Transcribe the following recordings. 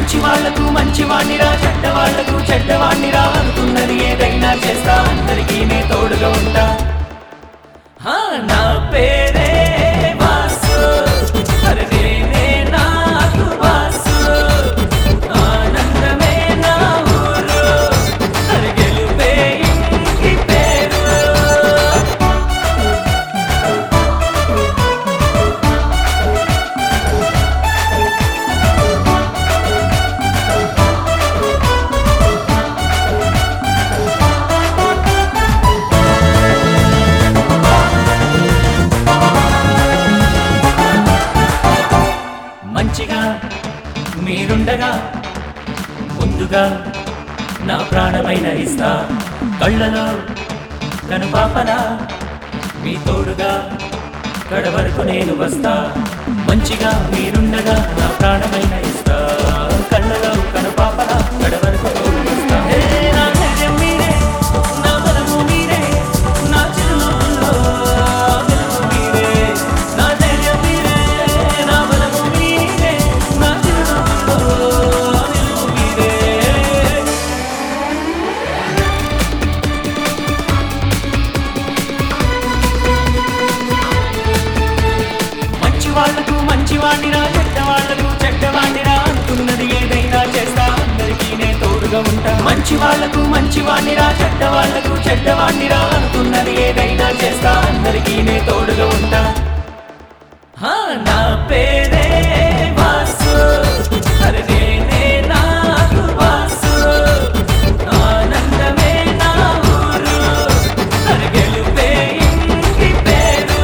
మంచి వాళ్లకు మంచి వాణ్ణిరా చెడ్డ వాళ్లకు చెడ్డవాణ్ణిరా అనుకున్నది ఏదైనా చేస్తా అందరికీ నే తోడుగా ఉంటా హా, నా పేరే వాసు అరే నేనే నాకు వాసు ఆనందమే నా ఊరు అరే గెలుపే ఇంటి పేరు మంచిగా మీరుండగా ముందుగా నా ప్రాణమైన ఇస్తా కళ్ళలో కనుపాపన మీ తోడుగా కడ వరకు నేను వస్తా మంచిగా మీరుండగా నా ప్రాణమైన ఇస్తా కళ్ళలో కనుపాపన కడ వరకు తోడు వస్తా హే, నా ధైర్యం మీరే, నా బలము మీరే, నా చిరునవ్వుల్లో వెలుగు మీరే. నా ధైర్యం మీరే, నా బలము మీరే, నా చిరునవ్వుల్లో వెలుగు మీరే. మంచి వాళ్లకు మంచి వాణ్ణిరా చెడ్డ వాళ్లకు చెడ్డవాణ్ణిరా అనుకున్నది ఏదైనా చేస్తా అందరికీ నే తోడుగా ఉంటా మంచి వాళ్లకు మంచి వాణ్ణిరా చెడ్డ వాళ్లకు చెడ్డవాణ్ణిరా అనుకున్నది ఏదైనా చేస్తా అందరికీ నే తోడుగా ఉంటా హా, నా పేరే వాసు అరే నేనే నాకు వాసు ఆనందమే నా ఊరు అరే గెలుపే ఇంటి పేరు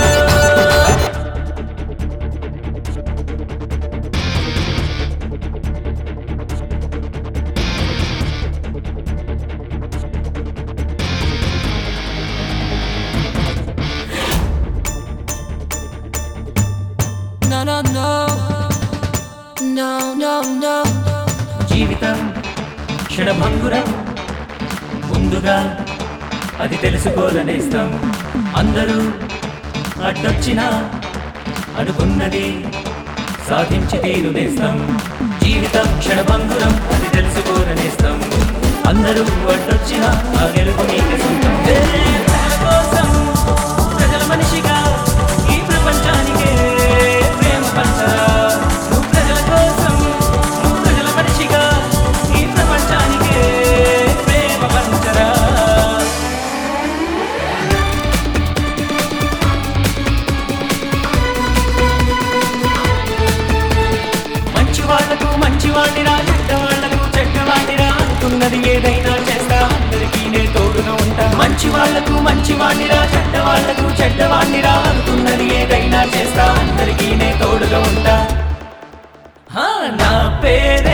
No, no, no. No, no, no. జీవితం క్షణభంగురం ముందుగా అది తెలుసుకోదనేస్తాం అందరూ అడ్డొచ్చినా అనుకున్నది సాధించి తీరునేస్తాం జీవితం క్షణభంగురం అది తెలుసుకోదనేస్తాం అందరూ అడ్డొచ్చినా ఆ గెలుపు నీకు సొంతం ఏ ప్రజల కోసం ప్రజల మనిషిగా ఈ ప్రపంచానికే ప్రేమ పంచరా నువ్వు ప్రజల కోసం నువ్వు ప్రజల మనిషిగా ఈ ప్రపంచానికే ప్రేమ పంచరా మంచి వాళ్లకు మంచి వాడిరా చెడ్డ వాళ్లకు చెడ్డ వాడిరా అనుకున్నది ఏదైనా చేస్తా అందరికీ నే తోడుగా ఉంటా మంచి వాళ్లకు మంచి వాడిరా చెడ్డ వాళ్లకు చెడ్డ వాడిరా అనుకున్నది ఏదైనా చేస్తా అందరికీ నే తోడుగా ఉంటా హా, నా పేరే